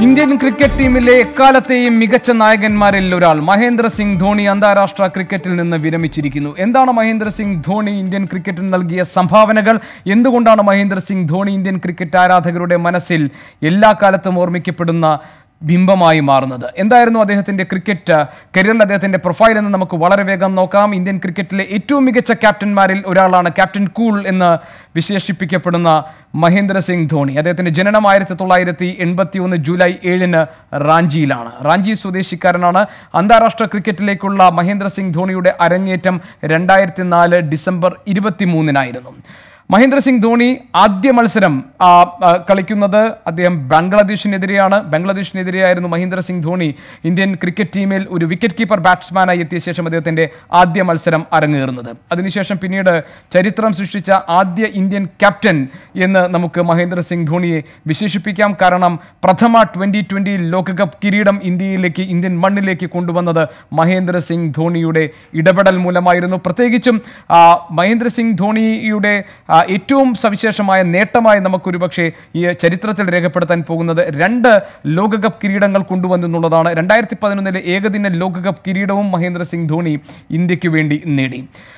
Indian cricket ടീമിലെ എക്കാലത്തെയും മികച്ച നായകന്മാരിൽ ഒരാൾ മഹേന്ദ്ര സിംഗ് ധോണി അന്താരാഷ്ട്ര ക്രിക്കറ്റിൽ നിന്ന് വിരമിച്ചിരിക്കുന്നു എന്താണ് മഹേന്ദ്ര സിംഗ് ധോണി ഇന്ത്യൻ ക്രിക്കറ്റിന് നൽകിയ സംഭാവനകൾ എന്തുകൊണ്ടാണ് മഹേന്ദ്ര സിംഗ് ധോണി ഇന്ത്യൻ ക്രിക്കറ്റ് ആരാധകരുടെ മനസ്സിൽ എല്ലാ കാലത്തും ഓർമ്മിക്കപ്പെടുന്ന ബിംബമായി മാറുന്നത് എന്തായിരുന്നു അദ്ദേഹത്തിന്റെ ക്രിക്കറ്റ് കരിയറിൽ അദ്ദേഹത്തിന്റെ പ്രൊഫൈൽ എന്ന് നമുക്ക് വളരെ വേഗം നോക്കാം ഇന്ത്യൻ ക്രിക്കറ്റിലെ ഏറ്റവും മികച്ച ക്യാപ്റ്റന്മാരിൽ ഒരാളാണ് ക്യാപ്റ്റൻ കൂൾ എന്ന് വിശേഷിപ്പിക്കപ്പെടുന്ന മഹേന്ദ്ര സിംഗ് ധോണി അദ്ദേഹത്തിന്റെ ജനനം ആയിരത്തി തൊള്ളായിരത്തി എൺപത്തി ഒന്ന് ജൂലൈ ഏഴിന് റാഞ്ചിയിലാണ് റാഞ്ചി സ്വദേശിക്കാരനാണ് അന്താരാഷ്ട്ര ക്രിക്കറ്റിലേക്കുള്ള മഹേന്ദ്ര സിംഗ് ധോണിയുടെ അരങ്ങേറ്റം രണ്ടായിരത്തി നാല് ഡിസംബർ ഇരുപത്തി മൂന്നിനായിരുന്നു മഹേന്ദ്ര സിംഗ് ധോണി ആദ്യ മത്സരം ആ, ആ, കളിക്കുന്നത് അദ്ദേഹം ബംഗ്ലാദേശിനെതിരെയാണ് ബംഗ്ലാദേശിനെതിരെയായിരുന്നു മഹേന്ദ്ര സിംഗ് ധോണി ഇന്ത്യൻ ക്രിക്കറ്റ് ടീമിൽ ഒരു വിക്കറ്റ് കീപ്പർ ബാറ്റ്സ്മാനായി എത്തിയ ശേഷം അദ്ദേഹത്തിന്റെ ആദ്യ മത്സരം അരങ്ങേറുന്നത് അതിനുശേഷം പിന്നീട് ചരിത്രം സൃഷ്ടിച്ച ആദ്യ ഇന്ത്യൻ ക്യാപ്റ്റൻ എന്ന് നമുക്ക് മഹേന്ദ്ര സിംഗ് ധോണിയെ വിശേഷിപ്പിക്കാം കാരണം പ്രഥമ ട്വന്റി ട്വന്റി ലോകകപ്പ് കിരീടം ഇന്ത്യയിലേക്ക് ഇന്ത്യൻ മണ്ണിലേക്ക് കൊണ്ടുവന്നത് മഹേന്ദ്ര സിംഗ് ധോണിയുടെ ഇടപെടൽ മൂലമായിരുന്നു പ്രത്യേകിച്ചും ആ, മഹേന്ദ്ര സിംഗ് ധോണിയുടെ ആ, ഏറ്റവും സവിശേഷമായ നേട്ടമായി നമുക്കൊരു പക്ഷേ ഈ ചരിത്രത്തിൽ രേഖപ്പെടുത്താൻ പോകുന്നത് രണ്ട് ലോകകപ്പ് കിരീടങ്ങൾ കൊണ്ടുവന്നെന്നുള്ളതാണ് രണ്ടായിരത്തി പതിനൊന്നിലെ ഏകദിന ലോകകപ്പ് കിരീടവും മഹേന്ദ്ര സിംഗ് ധോണി ഇന്ത്യക്ക് വേണ്ടി നേടി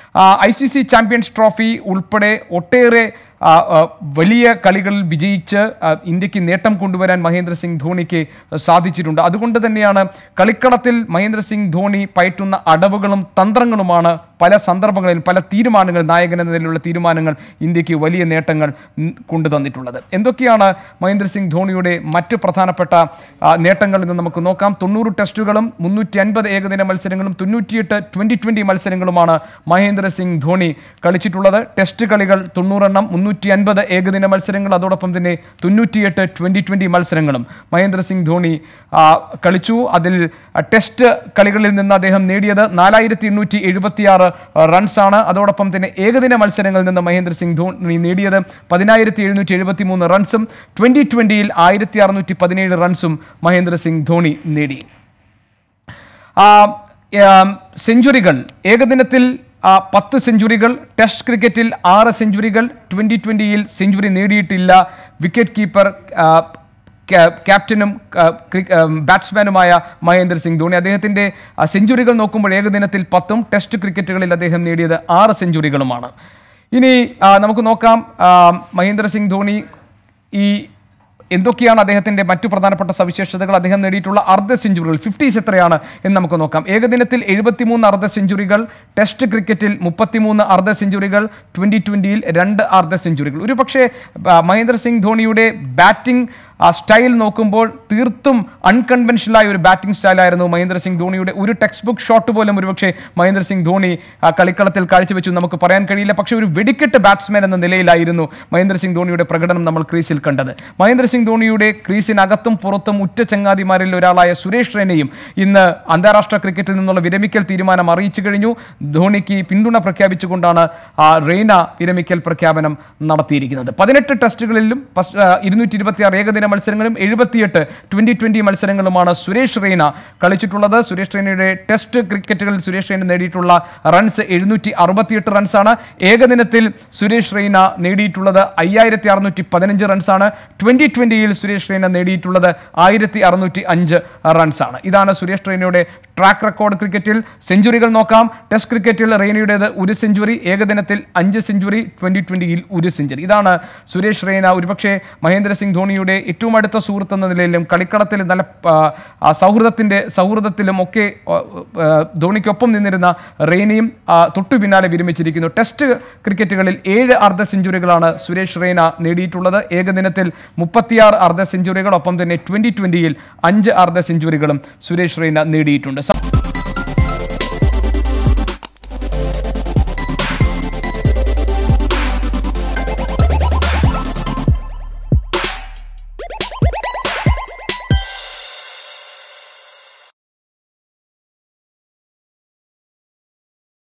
I C C champions trophy ഉൾപ്പെടെ ഒട്ടേറെ ആ, ആ, വലിയ കളികളിൽ വിജയിച്ച് ആ, ഇന്ത്യക്ക് നേട്ടം കൊണ്ടുവരാൻ മഹേന്ദ്ര സിംഗ് ധോണിക്ക് സാധിച്ചിട്ടുണ്ട് അതുകൊണ്ട് തന്നെയാണ് കളിക്കളത്തിൽ മഹേന്ദ്ര സിംഗ് ധോണി പയറ്റുന്ന അടവുകളും തന്ത്രങ്ങളുമാണ് പല സന്ദർഭങ്ങളിൽ പല തീരുമാനങ്ങൾ നായകൻ എന്ന നിലയിലുള്ള തീരുമാനങ്ങൾ ഇന്ത്യക്ക് വലിയ നേട്ടങ്ങൾ ഉം, കൊണ്ടുതന്നിട്ടുള്ളത് എന്തൊക്കെയാണ് മഹേന്ദ്ര സിംഗ് ധോണിയുടെ മറ്റ് പ്രധാനപ്പെട്ട ആ, നേട്ടങ്ങൾ എന്ന് നമുക്ക് നോക്കാം തൊണ്ണൂറ് ടെസ്റ്റുകളും മുന്നൂറ്റി അൻപത് ഏകദിന മത്സരങ്ങളും തൊണ്ണൂറ്റിയെട്ട് ട്വന്റി ട്വന്റി മത്സരങ്ങളുമാണ് മഹേന്ദ്ര സിംഗ് ധോണി കളിച്ചിട്ടുള്ളത് ടെസ്റ്റ് കളികൾ തൊണ്ണൂറെണ്ണം മുന്നൂറ്റി അൻപത് ഏകദിന മത്സരങ്ങൾ അതോടൊപ്പം തന്നെ തൊണ്ണൂറ്റിയെട്ട് ട്വന്റി ട്വന്റി മത്സരങ്ങളും മഹേന്ദ്ര സിംഗ് ധോണി ആ, കളിച്ചു അതിൽ ആ, ടെസ്റ്റ് കളികളിൽ നിന്ന് അദ്ദേഹം നേടിയത് നാലായിരത്തി എണ്ണൂറ്റി എഴുപത്തിയാറ് റൺസാണ് അതോടൊപ്പം തന്നെ ഏകദിന മത്സരങ്ങളിൽ നിന്ന് മഹേന്ദ്ര സിംഗ് ധോണി നേടിയത് പതിനായിരത്തി എഴുന്നൂറ്റി എഴുപത്തി മൂന്ന് റൺസും ട്വന്റി ട്വന്റിയിൽ ആയിരത്തി അറുന്നൂറ്റി പതിനേഴ് റൺസും മഹേന്ദ്ര സിംഗ് ധോണി നേടി ആ, ആം, സെഞ്ചുറികൾ ഏകദിനത്തിൽ ആ, പത്ത് സെഞ്ചുറികൾ ടെസ്റ്റ് ക്രിക്കറ്റിൽ ആറ് സെഞ്ചുറികൾ ട്വന്റി ട്വന്റിയിൽ സെഞ്ചുറി നേടിയിട്ടില്ല വിക്കറ്റ് കീപ്പർ ആ, ക്യാ- ക്യാപ്റ്റനും ആ, ക്രി- ആ, ബാറ്റ്സ്മാനുമായ മഹേന്ദ്ര സിംഗ് ധോണി അദ്ദേഹത്തിന്റെ ആ, സെഞ്ചുറികൾ നോക്കുമ്പോൾ ഏകദിനത്തിൽ പത്തും ടെസ്റ്റ് ക്രിക്കറ്റുകളിൽ അദ്ദേഹം നേടിയത് ആറ് സെഞ്ചുറികളുമാണ് ഇനി ആ, നമുക്ക് നോക്കാം ആ, മഹേന്ദ്ര സിംഗ് ധോണി ഈ എന്തൊക്കെയാണ് അദ്ദേഹത്തിന്റെ മറ്റു പ്രധാനപ്പെട്ട സവിശേഷതകൾ അദ്ദേഹം നേടിയിട്ടുള്ള അർദ്ധ സെഞ്ചുറികൾ ഫിഫ്റ്റീസ് എത്രയാണ് എന്ന് നമുക്ക് നോക്കാം ഏകദിനത്തിൽ എഴുപത്തിമൂന്ന് അർദ്ധ സെഞ്ചുറികൾ ടെസ്റ്റ് ക്രിക്കറ്റിൽ മുപ്പത്തിമൂന്ന് അർദ്ധ സെഞ്ചുറികൾ ട്വന്റി ട്വന്റിയിൽ രണ്ട് അർദ്ധ സെഞ്ചുറികൾ ഒരു പക്ഷേ ആ, മഹേന്ദ്ര സിംഗ് ധോണിയുടെ ബാറ്റിംഗ് ആ സ്റ്റൈൽ നോക്കുമ്പോൾ തീർത്തും അൺകൺവെൻഷനലായ ഒരു ബാറ്റിംഗ് സ്റ്റൈലായിരുന്നു മഹേന്ദ്ര സിംഗ് ധോണിയുടെ ഒരു ടെക്സ്റ്റ് ബുക്ക് ഷോട്ട് പോലും ഒരുപക്ഷെ മഹേന്ദ്ര സിംഗ് ധോണി ആ, കളിക്കളത്തിൽ കാഴ്ചവെച്ചു നമുക്ക് പറയാൻ കഴിയില്ല പക്ഷേ ഒരു വെടിക്കെട്ട് ബാറ്റ്സ്മാൻ എന്ന നിലയിലായിരുന്നു മഹേന്ദ്ര സിംഗ് ധോണിയുടെ പ്രകടനം നമ്മൾ ക്രീസിൽ കണ്ടത് മഹേന്ദ്ര സിംഗ് ധോണിയുടെ ക്രീസിനകത്തും പുറത്തും ഉറ്റ ചങ്ങാതിമാരിൽ ഒരാളായ സുരേഷ് റെയ്നയും ഇന്ന് അന്താരാഷ്ട്ര ക്രിക്കറ്റിൽ നിന്നുള്ള വിരമിക്കൽ തീരുമാനം അറിയിച്ചു കഴിഞ്ഞു ധോണിക്ക് പിന്തുണ പ്രഖ്യാപിച്ചുകൊണ്ടാണ് ആ റെയ്ന വിരമിക്കൽ പ്രഖ്യാപനം നടത്തിയിരിക്കുന്നത് പതിനെട്ട് ടെസ്റ്റുകളിലും ഇരുന്നൂറ്റി ഇരുപത്തി ആറ് ഏകദിന മത്സരങ്ങളും എഴുപത്തിയെട്ട് ട്വന്റി ട്വന്റി മത്സരങ്ങളുമാണ് സുരേഷ് റെയ്ന കളിച്ചിട്ടുള്ളത് സുരേഷ് റെയ്നയുടെ ടെസ്റ്റ് ക്രിക്കറ്റുകളിൽ സുരേഷ് റെയ്ന നേടിയിട്ടുള്ള റൺസ് എഴുന്നൂറ്റി അറുപത്തിയെട്ട് റൺസാണ് ഏകദിനത്തിൽ സുരേഷ് റെയ്ന നേടിയിട്ടുള്ളത് അയ്യായിരത്തി അറുന്നൂറ്റി പതിനഞ്ച് റൺസാണ് ട്വന്റി ട്വന്റിയിൽ സുരേഷ് റെയ്ന നേടിയിട്ടുള്ളത് ആയിരത്തി അറുന്നൂറ്റി അഞ്ച് റൺസാണ് ഇതാണ് സുരേഷ് റെയ്നയുടെ ട്രാക്ക് റെക്കോർഡ് ക്രിക്കറ്റിൽ സെഞ്ചുറികൾ നോക്കാം ടെസ്റ്റ് ക്രിക്കറ്റിൽ റെയ്നയുടേത് ഒരു സെഞ്ചുറി ഏകദിനത്തിൽ അഞ്ച് സെഞ്ചുറി ട്വന്റി ട്വന്റിയിൽ ഒരു സെഞ്ചുറി ഇതാണ് സുരേഷ് റെയ്ന ഒരുപക്ഷെ മഹേന്ദ്ര സിംഗ് ധോണിയുടെ ഏറ്റവും അടുത്ത സുഹൃത്ത് എന്ന നിലയിലും കളിക്കളത്തിൽ നല്ല ആ, ആ, സൗഹൃദത്തിന്റെ സൗഹൃദത്തിലും ഒക്കെ ആ, ആ, ധോണിക്കൊപ്പം നിന്നിരുന്ന റെയ്നയും ആ, തൊട്ടു പിന്നാലെ വിരമിച്ചിരിക്കുന്നു ടെസ്റ്റ് ക്രിക്കറ്റുകളിൽ ഏഴ് അർദ്ധ സെഞ്ചുറികളാണ് സുരേഷ് റെയ്ന നേടിയിട്ടുള്ളത് ഏകദിനത്തിൽ മുപ്പത്തിയാറ് അർദ്ധ സെഞ്ചുറികൾ ഒപ്പം തന്നെ ട്വന്റി ട്വന്റിയിൽ അഞ്ച് അർദ്ധ സെഞ്ചുറികളും സുരേഷ് റെയ്ന നേടിയിട്ടുണ്ട്